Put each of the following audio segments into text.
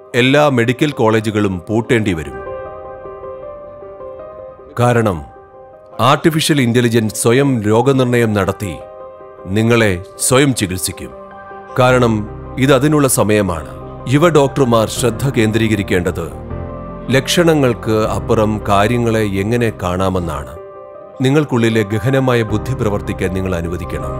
എല്ലാ മെഡിക്കൽ കോളേജുകളും പൂട്ടേണ്ടി വരും കാരണം ആർട്ടിഫിഷ്യൽ ഇന്റലിജൻസ് സ്വയം രോഗനിർണയം നടത്തി നിങ്ങളെ സ്വയം ചികിത്സിക്കും കാരണം ഇത് അതിനുള്ള സമയമാണ് യുവ ഡോക്ടർമാർ ശ്രദ്ധ കേന്ദ്രീകരിക്കേണ്ടത് ലക്ഷണങ്ങൾക്ക് അപ്പുറം കാര്യങ്ങളെ എങ്ങനെ കാണാമെന്നാണ് നിങ്ങൾക്കുള്ളിലെ ഗഹനമായ ബുദ്ധി പ്രവർത്തിക്കാൻ നിങ്ങൾ അനുവദിക്കണം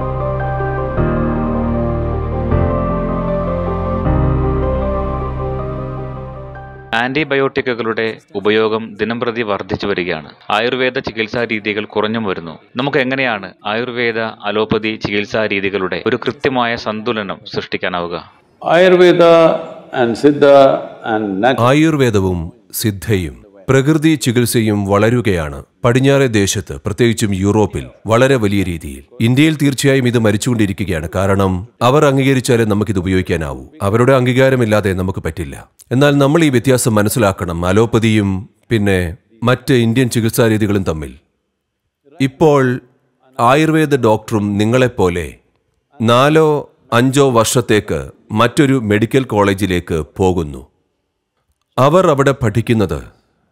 ആന്റിബയോട്ടിക്കുകളുടെ ഉപയോഗം ദിനംപ്രതി വർദ്ധിച്ചു വരികയാണ് ആയുർവേദ ചികിത്സാ രീതികൾ കുറഞ്ഞും വരുന്നു നമുക്ക് എങ്ങനെയാണ് ആയുർവേദ അലോപ്പതി ചികിത്സാ രീതികളുടെ ഒരു കൃത്യമായ സന്തുലനം സൃഷ്ടിക്കാനാവുക Ayurveda and Siddha and natural ആയുർവേദവും സിദ്ധയും പ്രകൃതി ചികിത്സയും വളരുകയാണ് പടിഞ്ഞാറെ ദേശത്ത് പ്രത്യേകിച്ചും യൂറോപ്പിൽ വളരെ വലിയ രീതിയിൽ ഇന്ത്യയിൽ തീർച്ചയായും ഇത് മരിച്ചുകൊണ്ടിരിക്കുകയാണ് കാരണം അവർ അംഗീകരിച്ചാലേ നമുക്കിത് ഉപയോഗിക്കാനാവൂ അവരുടെ അംഗീകാരമില്ലാതെ നമുക്ക് പറ്റില്ല എന്നാൽ നമ്മൾ ഈ വ്യത്യാസം മനസ്സിലാക്കണം അലോപ്പതിയും പിന്നെ മറ്റ് ഇന്ത്യൻ ചികിത്സാ രീതികളും തമ്മിൽ ഇപ്പോൾ ആയുർവേദ ഡോക്ടറും നിങ്ങളെപ്പോലെ നാലോ അഞ്ചോ വർഷത്തേക്ക് മറ്റൊരു മെഡിക്കൽ കോളേജിലേക്ക് പോകുന്നു അവർ അവിടെ പഠിക്കുന്നത്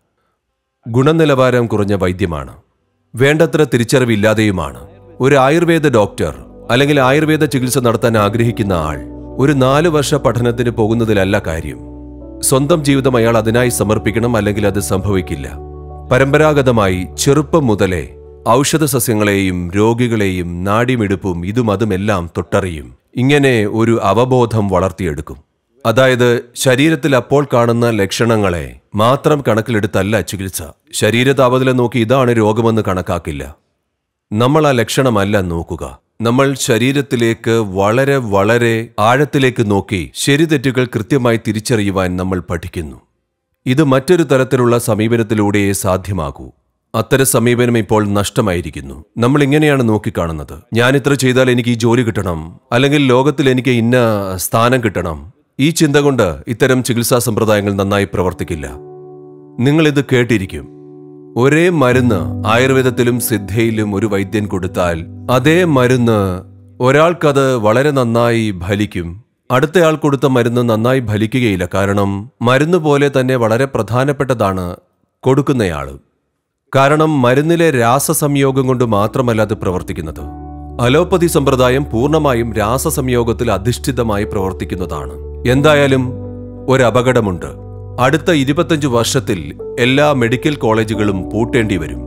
ഗുണനിലവാരം കുറഞ്ഞ വൈദ്യമാണ് വേണ്ടത്ര തിരിച്ചറിവില്ലാതെയുമാണ് ഒരു ആയുർവേദ ഡോക്ടർ അല്ലെങ്കിൽ ആയുർവേദ ചികിത്സ നടത്താൻ ആഗ്രഹിക്കുന്ന ആൾ ഒരു നാല് വർഷ പഠനത്തിന് പോകുന്നതിലല്ല കാര്യം സ്വന്തം ജീവിതം അയാൾ അതിനായി സമർപ്പിക്കണം അല്ലെങ്കിൽ അത് സംഭവിക്കില്ല പരമ്പരാഗതമായി ചെറുപ്പം മുതലേ ഔഷധ സസ്യങ്ങളെയും രോഗികളെയും നാടിമിടുപ്പും ഇതും അതുമെല്ലാം തൊട്ടറിയും ഇങ്ങനെ ഒരു അവബോധം വളർത്തിയെടുക്കും അതായത് ശരീരത്തിൽ അപ്പോൾ കാണുന്ന ലക്ഷണങ്ങളെ മാത്രം കണക്കിലെടുത്തല്ല ചികിത്സ ശരീര താപനില നോക്കി ഇതാണ് രോഗമെന്ന് കണക്കാക്കില്ല നമ്മൾ ആ ലക്ഷണമല്ല നോക്കുക നമ്മൾ ശരീരത്തിലേക്ക് വളരെ വളരെ ആഴത്തിലേക്ക് നോക്കി ശരിതെറ്റുകൾ കൃത്യമായി തിരിച്ചറിയുവാൻ നമ്മൾ പഠിക്കുന്നു ഇത് മറ്റൊരു തരത്തിലുള്ള സമീപനത്തിലൂടെയേ സാധ്യമാകൂ അത്തരം സമീപനം ഇപ്പോൾ നഷ്ടമായിരിക്കുന്നു നമ്മൾ ഇങ്ങനെയാണ് നോക്കിക്കാണുന്നത് ഞാൻ ഇത്ര ചെയ്താൽ എനിക്ക് ഈ ജോലി കിട്ടണം അല്ലെങ്കിൽ ലോകത്തിൽ എനിക്ക് ഇന്ന സ്ഥാനം കിട്ടണം ഈ ചിന്ത കൊണ്ട് ഇത്തരം ചികിത്സാ സമ്പ്രദായങ്ങൾ നന്നായി പ്രവർത്തിക്കില്ല നിങ്ങൾ ഇത് കേട്ടിരിക്കും ഒരേ മരുന്ന് ആയുർവേദത്തിലും സിദ്ധയിലും ഒരു വൈദ്യൻ കൊടുത്താൽ അതേ മരുന്ന് ഒരാൾക്കത് വളരെ നന്നായി ഫലിക്കും അടുത്തയാൾ കൊടുത്ത മരുന്ന് നന്നായി ഫലിക്കുകയില്ല കാരണം മരുന്ന് പോലെ തന്നെ വളരെ പ്രധാനപ്പെട്ടതാണ് കൊടുക്കുന്നയാൾ കാരണം മരുന്നിലെ രാസസംയോഗം കൊണ്ട് മാത്രമല്ല അത് പ്രവർത്തിക്കുന്നത് അലോപ്പതി സമ്പ്രദായം പൂർണ്ണമായും രാസസംയോഗത്തിൽ അധിഷ്ഠിതമായി പ്രവർത്തിക്കുന്നതാണ് എന്തായാലും ഒരു അപകടമുണ്ട് അടുത്ത ഇരുപത്തഞ്ച് വർഷത്തിൽ എല്ലാ മെഡിക്കൽ കോളേജുകളും പൂട്ടേണ്ടി വരും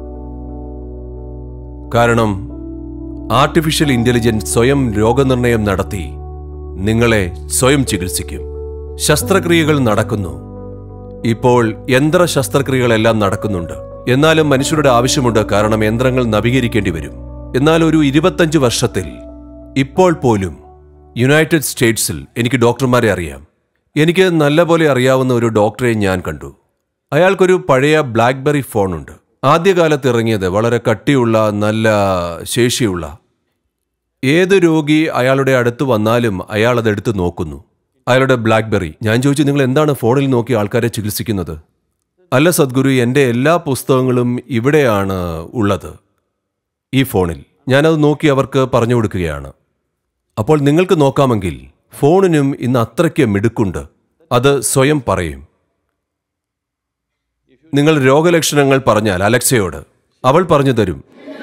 കാരണം ആർട്ടിഫിഷ്യൽ ഇന്റലിജൻസ് സ്വയം രോഗനിർണയം നടത്തി നിങ്ങളെ സ്വയം ചികിത്സിക്കും ശസ്ത്രക്രിയകൾ നടക്കുന്നു ഇപ്പോൾ യന്ത്ര ശസ്ത്രക്രിയകളെല്ലാം നടക്കുന്നുണ്ട് എന്നാലും മനുഷ്യരുടെ ആവശ്യമുണ്ട് കാരണം യന്ത്രങ്ങൾ നവീകരിക്കേണ്ടി വരും എന്നാൽ ഒരു ഇരുപത്തഞ്ച് വർഷത്തിൽ ഇപ്പോൾ പോലും യുണൈറ്റഡ് സ്റ്റേറ്റ്സിൽ എനിക്ക് ഡോക്ടർമാരെ അറിയാം എനിക്ക് നല്ലപോലെ അറിയാവുന്ന ഒരു ഡോക്ടറെ ഞാൻ കണ്ടു അയാൾക്കൊരു പഴയ ബ്ലാക്ക്ബെറി ഫോണുണ്ട് ആദ്യകാലത്ത് ഇറങ്ങിയത് വളരെ കട്ടിയുള്ള നല്ല ശേഷിയുള്ള ഏത് രോഗി അയാളുടെ അടുത്ത് വന്നാലും അയാൾ അതെടുത്ത് നോക്കുന്നു അയാളുടെ ബ്ലാക്ക്ബെറി ഞാൻ ചോദിച്ചു നിങ്ങൾ എന്താണ് ഫോണിൽ നോക്കി ആൾക്കാരെ ചികിത്സിക്കുന്നത് അല്ല സദ്ഗുരു എൻ്റെ എല്ലാ പുസ്തകങ്ങളും ഇവിടെയാണ് ഉള്ളത് ഈ ഫോണിൽ ഞാനത് നോക്കി അവർക്ക് പറഞ്ഞു കൊടുക്കുകയാണ് അപ്പോൾ നിങ്ങൾക്ക് നോക്കാമെങ്കിൽ ഫോണിനും ഇന്ന് അത്രയ്ക്ക് മിടുക്കുണ്ട് അത് സ്വയം പറയും നിങ്ങൾ രോഗലക്ഷണങ്ങൾ പറഞ്ഞാൽ അലക്സയോട് അവൾ പറഞ്ഞു തരും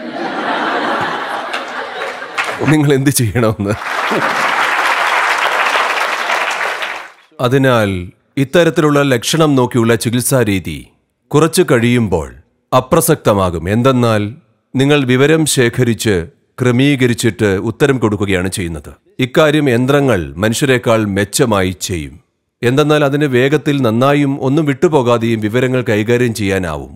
നിങ്ങൾ എന്ത് ചെയ്യണമെന്ന് അതിനാൽ ഇത്തരത്തിലുള്ള ലക്ഷണം നോക്കിയുള്ള ചികിത്സാ രീതി കുറച്ചു കഴിയുമ്പോൾ അപ്രസക്തമാകും എന്തെന്നാൽ നിങ്ങൾ വിവരം ശേഖരിച്ച് ക്രമീകരിച്ചിട്ട് ഉത്തരം കൊടുക്കുകയാണ് ചെയ്യുന്നത് ഇക്കാര്യം യന്ത്രങ്ങൾ മനുഷ്യരെക്കാൾ മെച്ചമായി ചെയ്യും എന്തെന്നാൽ അതിന് വേഗത്തിൽ നന്നായും ഒന്നും വിട്ടുപോകാതെയും വിവരങ്ങൾ കൈകാര്യം ചെയ്യാനാവും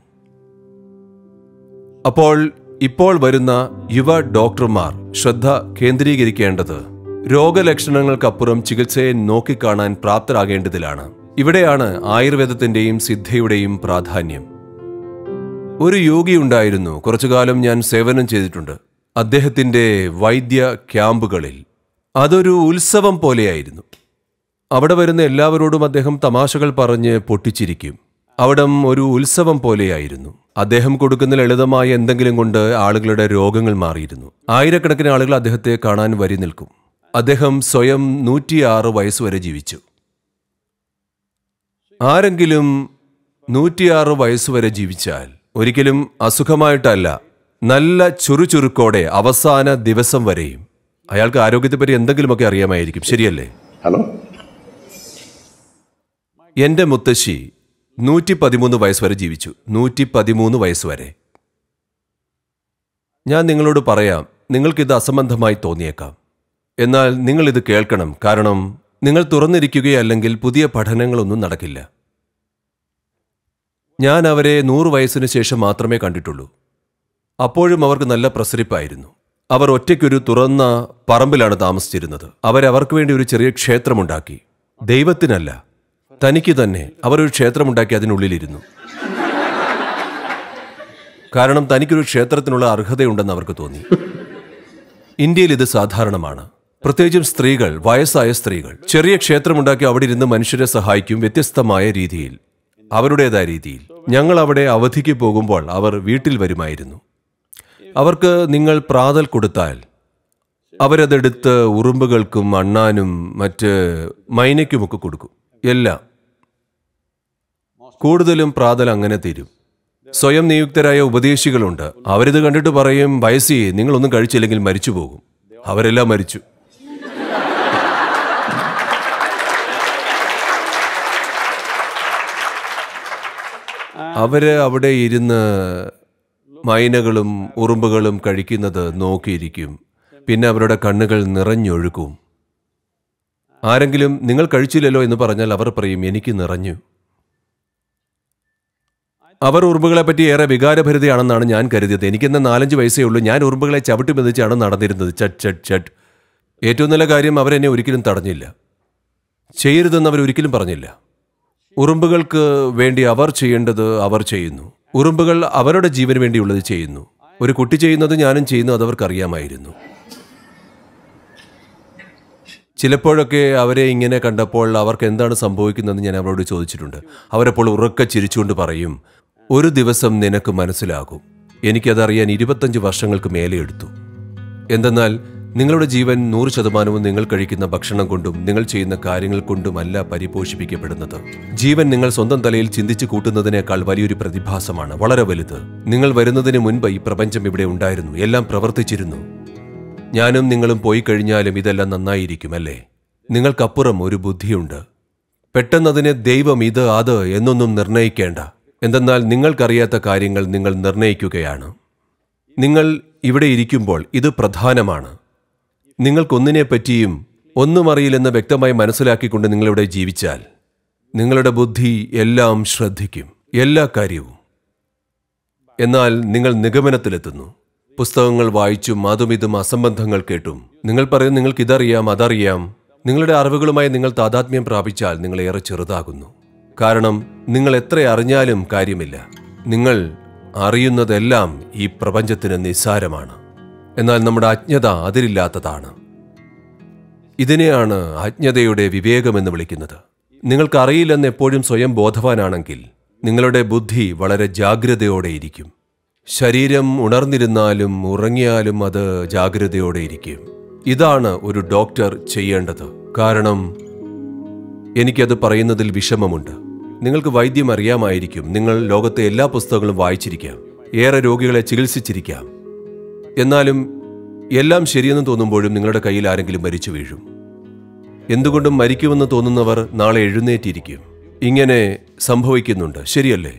അപ്പോൾ ഇപ്പോൾ വരുന്ന യുവ ഡോക്ടർമാർ ശ്രദ്ധ കേന്ദ്രീകരിക്കേണ്ടത് രോഗലക്ഷണങ്ങൾക്കപ്പുറം ചികിത്സയെ നോക്കിക്കാണാൻ പ്രാപ്തരാകേണ്ടതിലാണ് ഇവിടെയാണ് ആയുർവേദത്തിന്റെയും സിദ്ധയുടെയും പ്രാധാന്യം ഒരു യോഗി ഉണ്ടായിരുന്നു കുറച്ചുകാലം ഞാൻ സേവനം ചെയ്തിട്ടുണ്ട് അദ്ദേഹത്തിന്റെ വൈദ്യ ക്യാമ്പുകളിൽ അതൊരു ഉത്സവം പോലെയായിരുന്നു അവിടെ വരുന്ന എല്ലാവരോടും അദ്ദേഹം തമാശകൾ പറഞ്ഞ് പൊട്ടിച്ചിരിക്കും അവിടം ഒരു ഉത്സവം പോലെയായിരുന്നു അദ്ദേഹം കൊടുക്കുന്ന ലളിതമായ എന്തെങ്കിലും കൊണ്ട് ആളുകളുടെ രോഗങ്ങൾ മാറിയിരുന്നു ആയിരക്കണക്കിന് ആളുകൾ അദ്ദേഹത്തെ കാണാൻ വരി നിൽക്കും അദ്ദേഹം സ്വയം നൂറ്റിയാറ് വയസ്സുവരെ ജീവിച്ചു ആരെങ്കിലും നൂറ്റിയാറ് വയസ്സുവരെ ജീവിച്ചാൽ ഒരിക്കലും അസുഖമായിട്ടല്ല നല്ല ചുറുചുറുക്കോടെ അവസാന ദിവസം വരെയും അയാൾക്ക് ആരോഗ്യത്തെപ്പറ്റി എന്തെങ്കിലുമൊക്കെ അറിയാമായിരിക്കും ശരിയല്ലേ Hello? എന്റെ മുത്തശ്ശി നൂറ്റി പതിമൂന്ന് വയസ്സ് വരെ ജീവിച്ചു നൂറ്റി പതിമൂന്ന് വയസ്സ് വരെ ഞാൻ നിങ്ങളോട് പറയാം നിങ്ങൾക്കിത് അസംബന്ധമായി തോന്നിയേക്കാം എന്നാൽ നിങ്ങൾ ഇത് കേൾക്കണം കാരണം നിങ്ങൾ തുറന്നിരിക്കുകയല്ലെങ്കിൽ പുതിയ പഠനങ്ങളൊന്നും നടക്കില്ല ഞാൻ അവരെ നൂറ് വയസ്സിന് ശേഷം മാത്രമേ കണ്ടിട്ടുള്ളൂ അപ്പോഴും അവർക്ക് നല്ല പ്രസരിപ്പായിരുന്നു അവർ ഒറ്റയ്ക്കൊരു തുറന്ന പറമ്പിലാണ് താമസിച്ചിരുന്നത് അവരവർക്ക് വേണ്ടി ഒരു ചെറിയ ക്ഷേത്രമുണ്ടാക്കി ദൈവത്തിനല്ല തനിക്ക് തന്നെ അവർ ഒരു ക്ഷേത്രമുണ്ടാക്കി അതിനുള്ളിലിരുന്നു കാരണം തനിക്കൊരു ക്ഷേത്രത്തിനുള്ള അർഹതയുണ്ടെന്ന് അവർക്ക് തോന്നി ഇന്ത്യയിൽ ഇത് സാധാരണമാണ് പ്രത്യേകിച്ചും സ്ത്രീകൾ വയസ്സായ സ്ത്രീകൾ ചെറിയ ക്ഷേത്രമുണ്ടാക്കി അവിടെ ഇരുന്ന് മനുഷ്യരെ സഹായിക്കും വ്യത്യസ്തമായ രീതിയിൽ അവരുടേതായ രീതിയിൽ ഞങ്ങൾ അവിടെ അവധിക്ക് പോകുമ്പോൾ അവർ വീട്ടിൽ വരുമായിരുന്നു അവർക്ക് നിങ്ങൾ പ്രാതൽ കൊടുത്താൽ അവരതെടുത്ത് ഉറുമ്പുകൾക്കും അണ്ണാനും മറ്റ് മൈനയ്ക്കുമൊക്കെ കൊടുക്കും എല്ലാം കൂടുതലും പ്രാതൽ അങ്ങനെ തീരും സ്വയം നിയുക്തരായ ഉപദേശികളുണ്ട് അവരിത് കണ്ടിട്ട് പറയും വയസ്സി നിങ്ങളൊന്നും കഴിച്ചില്ലെങ്കിൽ മരിച്ചു പോകും അവരെല്ലാം മരിച്ചു അവര് അവിടെ ഇരുന്ന് മൈനകളും ഉറുമ്പുകളും കഴിക്കുന്നത് നോക്കിയിരിക്കും പിന്നെ അവരുടെ കണ്ണുകൾ നിറഞ്ഞൊഴുകും ആരെങ്കിലും നിങ്ങൾ കഴിച്ചില്ലല്ലോ എന്ന് പറഞ്ഞാൽ അവർ പറയും എനിക്ക് നിറഞ്ഞു അവർ ഉറുമ്പുകളെ പറ്റി ഏറെ വികാരഭരിതയാണെന്നാണ് ഞാൻ കരുതിയത് എനിക്കെന്ന നാലഞ്ച് വയസ്സേ ഉള്ളൂ ഞാൻ ഉറുമ്പുകളെ ചവിട്ടി മെതിച്ചാണ് നടന്നിരുന്നത് ചട്ട് ചട്ട് ചട്ട് ഏറ്റവും നല്ല കാര്യം അവരെന്നെ ഒരിക്കലും തടഞ്ഞില്ല ചെയ്യരുതെന്ന് അവർ ഒരിക്കലും പറഞ്ഞില്ല ഉറുമ്പുകൾക്ക് വേണ്ടി അവർ ചെയ്യേണ്ടത് അവർ ചെയ്യുന്നു ഉറുമ്പുകൾ അവരുടെ ജീവന് വേണ്ടിയുള്ളത് ചെയ്യുന്നു ഒരു കുട്ടി ചെയ്യുന്നത് ഞാനും ചെയ്യുന്നു അതവർക്കറിയാമായിരുന്നു ചിലപ്പോഴൊക്കെ അവരെ ഇങ്ങനെ കണ്ടപ്പോൾ അവർക്ക് എന്താണ് സംഭവിക്കുന്നതെന്ന് ഞാൻ അവരോട് ചോദിച്ചിട്ടുണ്ട് അവരപ്പോൾ ഉറക്കെ ചിരിച്ചുകൊണ്ട് പറയും ഒരു ദിവസം നിനക്ക് മനസ്സിലാകും എനിക്കതറിയാൻ ഇരുപത്തഞ്ച് വർഷങ്ങൾക്ക് മേലെ എടുത്തു എന്തെന്നാൽ നിങ്ങളുടെ ജീവൻ നൂറ് ശതമാനവും നിങ്ങൾ കഴിക്കുന്ന ഭക്ഷണം കൊണ്ടും നിങ്ങൾ ചെയ്യുന്ന കാര്യങ്ങൾ കൊണ്ടുമല്ല പരിപോഷിപ്പിക്കപ്പെടുന്നത് ജീവൻ നിങ്ങൾ സ്വന്തം തലയിൽ ചിന്തിച്ചു കൂട്ടുന്നതിനേക്കാൾ വലിയൊരു പ്രതിഭാസമാണ് വളരെ വലുത് നിങ്ങൾ വരുന്നതിന് മുൻപ് ഈ പ്രപഞ്ചം ഇവിടെ ഉണ്ടായിരുന്നു എല്ലാം പ്രവർത്തിച്ചിരുന്നു ഞാനും നിങ്ങളും പോയി കഴിഞ്ഞാലും ഇതെല്ലാം നന്നായിരിക്കും അല്ലേ നിങ്ങൾക്കപ്പുറം ഒരു ബുദ്ധിയുണ്ട് പെട്ടെന്നതിനെ ദൈവം ഇത് അത് എന്നൊന്നും നിർണയിക്കേണ്ട എന്തെന്നാൽ നിങ്ങൾക്കറിയാത്ത കാര്യങ്ങൾ നിങ്ങൾ നിർണയിക്കുകയാണ് നിങ്ങൾ ഇവിടെ ഇരിക്കുമ്പോൾ ഇത് പ്രധാനമാണ് നിങ്ങൾക്കൊന്നിനെപ്പറ്റിയും ഒന്നും അറിയില്ലെന്ന് വ്യക്തമായി മനസ്സിലാക്കിക്കൊണ്ട് നിങ്ങളിവിടെ ജീവിച്ചാൽ നിങ്ങളുടെ ബുദ്ധി എല്ലാം ശ്രദ്ധിക്കും എല്ലാ കാര്യവും എന്നാൽ നിങ്ങൾ നിഗമനത്തിലെത്തുന്നു പുസ്തകങ്ങൾ വായിച്ചും അതും ഇതും അസംബന്ധങ്ങൾ കേട്ടും നിങ്ങൾ പറയും നിങ്ങൾക്ക് ഇതറിയാം അതറിയാം നിങ്ങളുടെ അറിവുകളുമായി നിങ്ങൾ താതാത്മ്യം പ്രാപിച്ചാൽ നിങ്ങൾ ഏറെ ചെറുതാകുന്നു കാരണം നിങ്ങൾ എത്ര അറിഞ്ഞാലും കാര്യമില്ല നിങ്ങൾ അറിയുന്നതെല്ലാം ഈ പ്രപഞ്ചത്തിന് നിസ്സാരമാണ് എന്നാൽ നമ്മുടെ അജ്ഞത അതിരില്ലാത്തതാണ് ഇതിനെയാണ് അജ്ഞതയുടെ വിവേകമെന്ന് വിളിക്കുന്നത് നിങ്ങൾക്ക് അറിയില്ലെന്ന് എപ്പോഴും സ്വയം ബോധവാനാണെങ്കിൽ നിങ്ങളുടെ ബുദ്ധി വളരെ ജാഗ്രതയോടെ ഇരിക്കും ശരീരം ഉണർന്നിരുന്നാലും ഉറങ്ങിയാലും അത് ജാഗ്രതയോടെ ഇരിക്കും ഇതാണ് ഒരു ഡോക്ടർ ചെയ്യേണ്ടത് കാരണം എനിക്കത് പറയുന്നതിൽ വിഷമമുണ്ട് നിങ്ങൾക്ക് വൈദ്യം അറിയാമായിരിക്കും നിങ്ങൾ ലോകത്തെ എല്ലാ പുസ്തകങ്ങളും വായിച്ചിരിക്കാം ഏറെ രോഗികളെ ചികിത്സിച്ചിരിക്കാം എന്നാലും എല്ലാം ശരിയെന്ന് തോന്നുമ്പോഴും നിങ്ങളുടെ കയ്യിൽ ആരെങ്കിലും മരിച്ചു വീഴും എന്തുകൊണ്ടും മരിക്കുമെന്ന് തോന്നുന്നവർ നാളെ എഴുന്നേറ്റിരിക്കും ഇങ്ങനെ സംഭവിക്കുന്നുണ്ട് ശരിയല്ലേ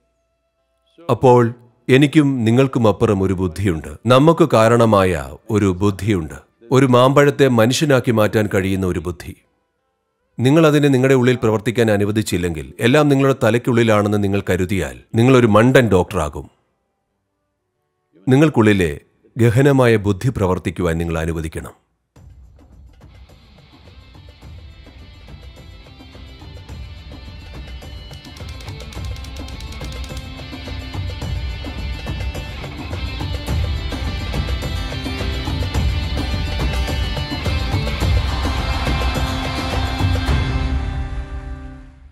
അപ്പോൾ എനിക്കും നിങ്ങൾക്കും അപ്പുറം ഒരു ബുദ്ധിയുണ്ട് നമുക്ക് കാരണമായ ഒരു ബുദ്ധിയുണ്ട് ഒരു മാമ്പഴത്തെ മനുഷ്യനാക്കി മാറ്റാൻ കഴിയുന്ന ഒരു ബുദ്ധി നിങ്ങൾ അതിനെ നിങ്ങളുടെ ഉള്ളിൽ പ്രവർത്തിക്കാൻ അനുവദിച്ചില്ലെങ്കിൽ എല്ലാം നിങ്ങളുടെ തലയ്ക്കുള്ളിലാണെന്ന് നിങ്ങൾ കരുതിയാൽ നിങ്ങളൊരു മണ്ടൻ ഡോക്ടറാകും നിങ്ങൾക്കുള്ളിലെ ഗഹനമായ ബുദ്ധി പ്രവർത്തിക്കുവാൻ നിങ്ങൾ അനുവദിക്കണം